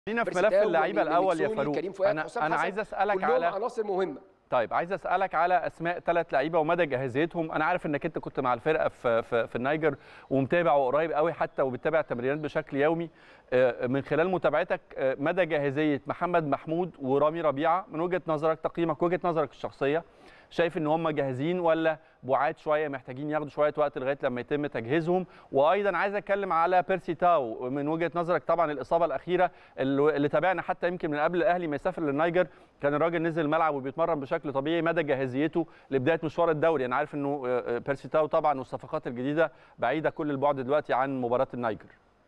خلينا في ملف بيرسيتاو اللعيبه الاول يا وميكسوني، فاروق كريم فؤاد انا حسام انا حسن، عايز اسالك كلهم على عناصر مهمه طيب عايز اسالك على اسماء ثلاث لعيبه ومدى جاهزيتهم انا عارف انك انت كنت مع الفرقه في في, في النيجر ومتابع وقريب قوي حتى وبتتابع التمرينات بشكل يومي آه، من خلال متابعتك آه، مدى جاهزيه محمد محمود ورامي ربيعه من وجهه نظرك تقييمك وجهه نظرك الشخصيه شايف ان هم جاهزين ولا بعاد شويه محتاجين ياخدوا شويه وقت لغايه لما يتم تجهيزهم وايضا عايز اتكلم على بيرسي تاو من وجهه نظرك طبعا الاصابه الاخيره اللي اللي تابعنا حتى يمكن من قبل الاهلي ما يسافر للنيجر كان الراجل نزل الملعب وبيتمرن بشكل طبيعي مدى جاهزيته لبدايه مشوار الدوري انا عارف انه آه، آه، بيرسي تاو طبعا والصفقات الجديده بعيده كل البعد دلوقتي عن مباراه النيجر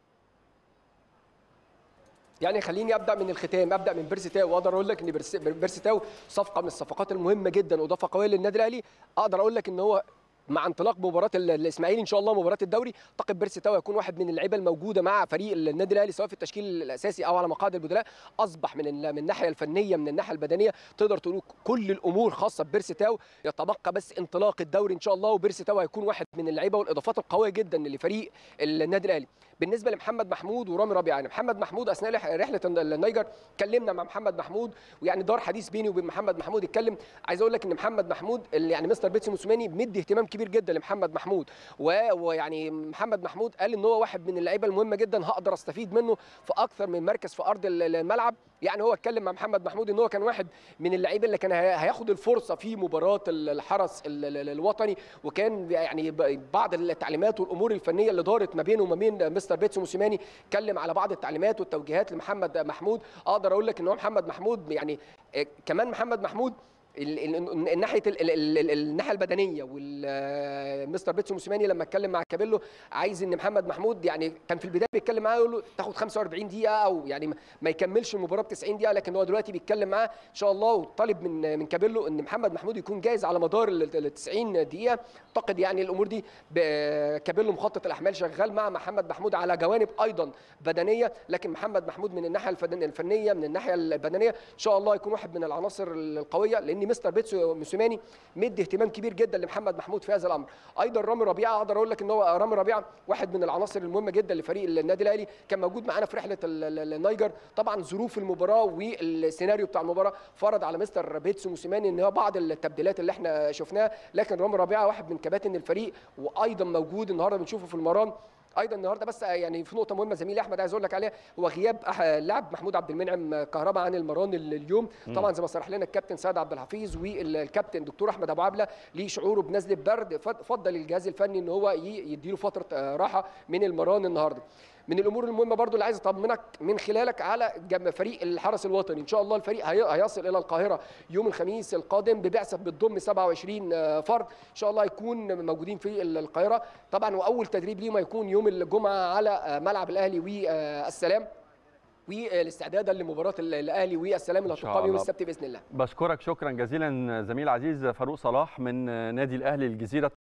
يعني خليني ابدا من الختام ابدا من بيرسي تاو واقدر اقول لك ان بيرسي- بيرسي تاو صفقه من الصفقات المهمه جدا واضافه قويه للنادي الاهلي اقدر اقول لك ان هو مع انطلاق مباراه ال- الاسماعيلي ان شاء الله مباراه الدوري اعتقد بيرسي تاو هيكون واحد من اللعيبه الموجوده مع فريق النادي الاهلي سواء في التشكيل الاساسي او على مقاعد البدلاء اصبح من ال- من الناحيه الفنيه من الناحيه البدنيه تقدر تقول كل الامور خاصه ببيرسي تاو يتبقى بس انطلاق الدوري ان شاء الله وبيرسي تاو هيكون واحد من اللعيبه والاضافات القويه جدا لفريق النادي الاهلي بالنسبه لمحمد محمود ورامي ربيعه يعني محمد محمود اثناء رح- رحله النيجر اتكلمنا مع محمد محمود ويعني دار حديث بيني وبين محمد محمود اتكلم عايز اقول لك ان محمد محمود اللي يعني مستر بيتسي موسوماني مدي اهتمام كبير جدا لمحمد محمود و- ويعني محمد محمود قال ان هو واحد من اللعيبه المهمه جدا هقدر استفيد منه في اكثر من مركز في ارض ال- الملعب يعني هو اتكلم مع محمد محمود ان هو كان واحد من اللعيبه اللي كان هي- هياخد الفرصه في مباراه ال- الحرس ال- ال- الوطني وكان يعني ب- بعض التعليمات والامور الفنيه اللي دارت ما بينه وما بين مستر بيتسو موسيماني اتكلم على بعض التعليمات والتوجيهات لمحمد محمود اقدر اقول لك ان هو محمد محمود يعني آه، كمان محمد محمود ال- ال- الناحيه ال- ال- ال- ال- الناحيه البدنيه والمستر بيتسو موسيماني لما اتكلم مع كابيلو عايز ان محمد محمود يعني كان في البدايه بيتكلم معاه يقول له تاخد 45 دقيقه او يعني ما- ما يكملش المباراه ب 90 دقيقه لكن هو دلوقتي بيتكلم معاه ان شاء الله وطالب من من كابيلو ان محمد محمود يكون جاهز على مدار ال 90 دقيقه اعتقد يعني الامور دي ب- كابيلو مخطط الاحمال شغال مع محمد محمود على جوانب ايضا بدنيه لكن محمد محمود من الناحيه الفن- الفنيه من الناحيه البدنيه ان شاء الله يكون واحد من العناصر القويه لان مستر بيتسو موسيماني مدي اهتمام كبير جدا لمحمد محمود في هذا الامر ايضا رامي ربيعه اقدر اقول لك ان هو رامي ربيعه واحد من العناصر المهمه جدا لفريق النادي الاهلي كان موجود معانا في رحله ال- ال- النيجر طبعا ظروف المباراه والسيناريو بتاع المباراه فرض على مستر بيتسو موسيماني ان هو بعض التبديلات اللي احنا شفناها لكن رامي ربيعه واحد من كباتن الفريق وايضا موجود النهارده بنشوفه في المران ايضا النهارده بس يعني في نقطه مهمه زميلي احمد عايز اقول لك عليها هو غياب أح- اللاعب محمود عبد المنعم كهربا عن المران ال- اليوم طبعا زي ما صرح لنا الكابتن سيد عبد الحفيظ والكابتن دكتور احمد ابو عبله ليه شعوره بنزله برد فض- فضل الجهاز الفني ان هو ي- يديله فتره آه، راحه من المران النهارده من الامور المهمه برضو اللي عايز اطمنك من خلالك على جم- فريق الحرس الوطني ان شاء الله الفريق هي- هيصل الى القاهره يوم الخميس القادم ببعثه بتضم 27 آه، فرد ان شاء الله يكون موجودين في ال- القاهره طبعا واول تدريب ليهم هيكون يوم الجمعه على آه، ملعب الاهلي والسلام والاستعداد لمباراه ال- الاهلي والسلام اللي إن شاء هتقام يوم الله. السبت باذن الله بشكرك شكرا جزيلا زميل عزيز فاروق صلاح من نادي الاهلي الجزيره